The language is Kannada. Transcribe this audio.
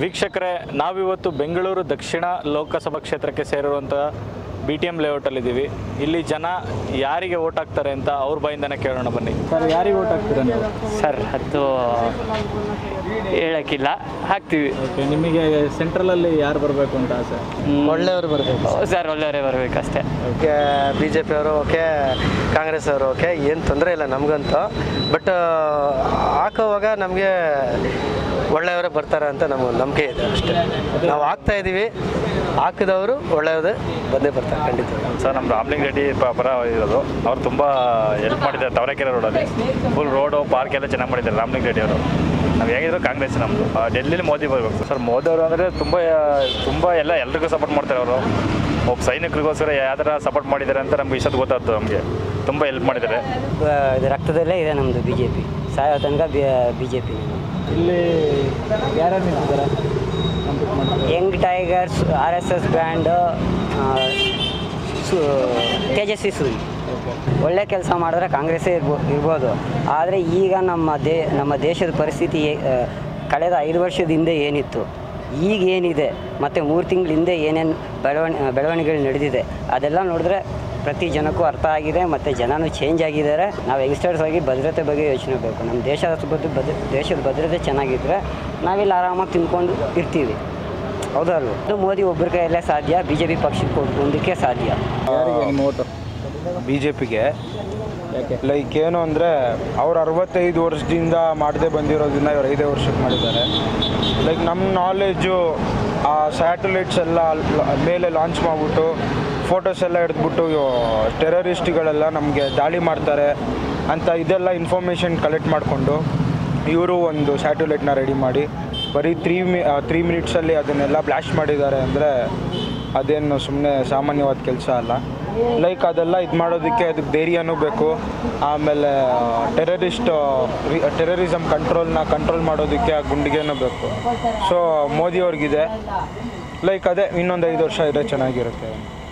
ವೀಕ್ಷಕರೇ ನಾವಿವತ್ತು ಬೆಂಗಳೂರು ದಕ್ಷಿಣ ಲೋಕಸಭಾ ಕ್ಷೇತ್ರಕ್ಕೆ ಸೇರಿರುವಂಥ ಬಿ ಟಿ ಎಮ್ ಲೇಔಟಲ್ಲಿದ್ದೀವಿ ಇಲ್ಲಿ ಜನ ಯಾರಿಗೆ ಓಟ್ ಹಾಕ್ತಾರೆ ಅಂತ ಅವ್ರ ಬಾಯಿಂದನೇ ಕೇಳೋಣ ಬನ್ನಿ ಸರ್ ಯಾರಿಗೆ ಓಟ್ ಹಾಕ್ತೀರಾ ನೀವು ಸರ್ ಅದು ಹೇಳಕ್ಕಿಲ್ಲ ಹಾಕ್ತೀವಿ ಓಕೆ ನಿಮಗೆ ಸೆಂಟ್ರಲಲ್ಲಿ ಯಾರು ಬರಬೇಕು ಅಂತ ಆಸೆ ಒಳ್ಳೆಯವರು ಬರಬೇಕು ಸರ್ ಒಳ್ಳೆಯವರೇ ಬರಬೇಕಷ್ಟೇ ಬಿ ಜೆ ಪಿ ಅವರು ಓಕೆ ಕಾಂಗ್ರೆಸ್ ಅವರು ಓಕೆ ಏನು ತೊಂದರೆ ಇಲ್ಲ ನಮಗಂತೂ ಬಟ್ ಹಾಕೋವಾಗ ನಮಗೆ ಒಳ್ಳೆಯವರೇ ಬರ್ತಾರೆ ಅಂತ ನಮಗೆ ನಂಬಿಕೆ ಇದೆ ಅಷ್ಟೇ ನಾವು ಹಾಕ್ತಾ ಇದ್ದೀವಿ ಹಾಕಿದವರು ಒಳ್ಳೆಯದೇ ಬಂದೇ ಬರ್ತಾರೆ ಖಂಡಿತ ಸರ್ ನಮ್ಮ ರಾಮ್ಲಿಂಗ್ ರೆಡ್ಡಿ ಪ- ಪರ ಇರೋದು ಅವ್ರು ತುಂಬ ಹೆಲ್ಪ್ ಮಾಡಿದ್ದಾರೆ ತವರೆಕೆರೆ ರೋಡಲ್ಲಿ ಫುಲ್ ರೋಡು ಪಾರ್ಕ್ ಎಲ್ಲ ಚೆನ್ನಾಗಿ ಮಾಡಿದ್ದಾರೆ ರಾಮ್ಲಿಂಗ್ ರೆಡ್ಡಿ ಅವರು ನಾವು ಹೇಗಿದ್ರು ಕಾಂಗ್ರೆಸ್ ನಮ್ಮದು ಡೆಲ್ಲಿಲಿ ಮೋದಿ ಬರಬೇಕು ಸರ್ ಮೋದಿ ಅವರು ಅಂದರೆ ತುಂಬ ತುಂಬ ಎಲ್ಲ ಎಲ್ರಿಗೂ ಸಪೋರ್ಟ್ ಮಾಡ್ತಾರೆ ಅವರು ಒಬ್ಬ ಸೈನಿಕರಿಗೋಸ್ಕರ ಯಾವ ಥರ ಸಪೋರ್ಟ್ ಮಾಡಿದ್ದಾರೆ ಅಂತ ನಮ್ಗೆ ಇಷ್ಟೊತ್ತು ಗೊತ್ತಾಗ್ತದೆ ನಮಗೆ ತುಂಬ ಹೆಲ್ಪ್ ಮಾಡಿದ್ದಾರೆ ಇದು ರಕ್ತದಲ್ಲೇ ಇದೆ ನಮ್ಮದು ಬಿ ಜೆ ಪಿ ಸಾಯೋ ತನಕ ಬಿ ಜೆ ಪಿ ಇಲ್ಲಿ ಯಾರ್ಯಾರು ನಿಂತಿದ್ದಾರೆ young tigers R S S band Tejasvi Suri ಒಳ್ಳೆ ಕೆಲಸ ಮಾಡಿದ್ರೆ ಕಾಂಗ್ರೆಸ್ಸೇ ಇರ್ಬೋ ಇರ್ಬೋದು ಆದರೆ ಈಗ ನಮ್ಮ ದೇ ನಮ್ಮ ದೇಶದ ಪರಿಸ್ಥಿತಿ ಆ, ಕಳೆದ ಐದು ವರ್ಷದ ಹಿಂದೆ ಏನಿತ್ತು ಈಗ ಏನಿದೆ ಮತ್ತು ಮೂರು ತಿಂಗಳ ಹಿಂದೆ ಏನೇನು ಬೆಳವಣಿ ಬೆಳವಣಿಗೆಗಳು ನಡೆದಿದೆ ಅದೆಲ್ಲ ನೋಡಿದ್ರೆ ಪ್ರತಿ ಜನಕ್ಕೂ ಅರ್ಥ ಆಗಿದೆ ಮತ್ತು ಜನನೂ ಚೇಂಜ್ ಆಗಿದ್ದಾರೆ ನಾವು ಯಂಗ್ಸ್ಟರ್ಸ್ ಆಗಿ ಭದ್ರತೆ ಬಗ್ಗೆ ಯೋಚನೆ ಬೇಕು ನಮ್ಮ ದೇಶದ ಬಗ್ಗೆ ಭದ್ರ ದೇಶದ ಭದ್ರತೆ ಚೆನ್ನಾಗಿದ್ದರೆ ನಾವಿಲ್ಲಿ ಆರಾಮಾಗಿ ತಿನ್ಕೊಂಡು ಇರ್ತೀವಿ ಹೌದಲ್ವ ಅದು ಮೋದಿ ಒಬ್ಬರ ಕೈಯಲ್ಲೇ ಸಾಧ್ಯ ಬಿ ಜೆ ಪಿ ಪಕ್ಷಕ್ಕೆ ಮುಂದಕ್ಕೆ ಸಾಧ್ಯ ಯಾರಿಗೆ ನಿಮ್ಮ ಓಟು ಬಿ ಜೆ ಪಿಗೆ ಯಾಕೆ ಲೈಕ್ ಏನು ಅಂದರೆ ಅವ್ರು ಅರವತ್ತೈದು ವರ್ಷದಿಂದ ಮಾಡದೆ ಬಂದಿರೋದನ್ನ ಇವ್ರು ಐದೇ ವರ್ಷಕ್ಕೆ ಮಾಡಿದ್ದಾರೆ ಲೈಕ್ ನಮ್ಮ ನಾಲೆಜು ಆ ಸ್ಯಾಟಲೈಟ್ಸ್ ಎಲ್ಲ ಲ- ಮೇಲೆ ಲಾಂಚ್ ಮಾಡಿಬಿಟ್ಟು ಫೋಟೋಸ್ ಎಲ್ಲ ಹಿಡಿದ್ಬಿಟ್ಟು ಟೆರರಿಸ್ಟ್ಗಳೆಲ್ಲ ನಮಗೆ ದಾಳಿ ಮಾಡ್ತಾರೆ ಅಂತ ಇದೆಲ್ಲ ಇನ್ಫಾರ್ಮೇಷನ್ ಕಲೆಕ್ಟ್ ಮಾಡಿಕೊಂಡು ಇವರು ಒಂದು ಸ್ಯಾಟಲೈಟ್ನ ರೆಡಿ ಮಾಡಿ ಬರೀ ತ್ರೀ ಮಿ ತ್ರೀ ಮಿನಿಟ್ಸಲ್ಲಿ ಅದನ್ನೆಲ್ಲ ಬ್ಲಾಸ್ಟ್ ಮಾಡಿದ್ದಾರೆ ಅಂದರೆ ಅದೇನು ಸುಮ್ಮನೆ ಸಾಮಾನ್ಯವಾದ ಕೆಲಸ ಅಲ್ಲ ಲೈಕ್ ಅದೆಲ್ಲ ಇದು ಮಾಡೋದಕ್ಕೆ ಅದಕ್ಕೆ ಧೈರ್ಯನೂ ಬೇಕು ಆಮೇಲೆ ಟೆರರಿಸ್ಟ್ ಟೆರರಿಸಮ್ ಕಂಟ್ರೋಲ್ನ ಕಂಟ್ರೋಲ್ ಮಾಡೋದಕ್ಕೆ ಆ ಗುಂಡಿಗೆನೂ ಬೇಕು ಸೊ ಮೋದಿ ಅವ್ರಿಗಿದೆ ಲೈಕ್ ಅದೇ ಇನ್ನೊಂದು ಐದು ವರ್ಷ ಇದ್ರೆ ಚೆನ್ನಾಗಿರುತ್ತೆ